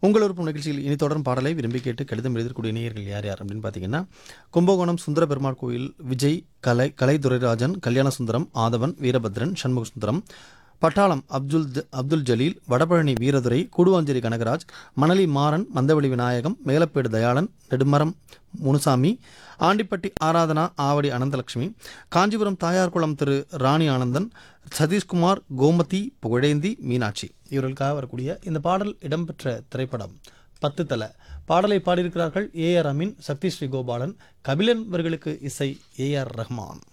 உங்கள் விருப்பம் நிகழ்ச்சியில் இனி தொடரும் பாடலை விரும்பி கேட்டு கடிதம் எழுதக்கூடிய நேயர்கள் யார் யார் அப்படின்னு பார்த்தீங்கன்னா கும்பகோணம் சுந்தர பெருமாள் கோயில் விஜய் கலை கலை துரைராஜன் கல்யாண சுந்தரம் ஆதவன் வீரபத்ரன் சண்முக சுந்தரம் பட்டாளம் அப்துல் ஜ- அப்துல் ஜலீல் வடபழனி வீரதுரை கூடுவாஞ்சேரி கனகராஜ் மணலி மாறன் மந்தவெளி விநாயகம் மேலப்பேடு தயாளன் நெடுமரம் முனுசாமி ஆண்டிப்பட்டி ஆராதனா ஆவடி அனந்தலட்சுமி காஞ்சிபுரம் தாயார்குளம் திரு ராணி ஆனந்தன் சதீஷ்குமார் கோமதி புகழேந்தி மீனாட்சி இவர்களுக்காக வரக்கூடிய இந்த பாடல் இடம்பெற்ற திரைப்படம் பத்து தல பாடலை பாடியிருக்கிறார்கள் ஏ ஆர் அமீன் சக்தி ஸ்ரீ கோபாலன் கபிலன் அவர்களுக்கு இசை ஏ ஆர் ரஹ்மான்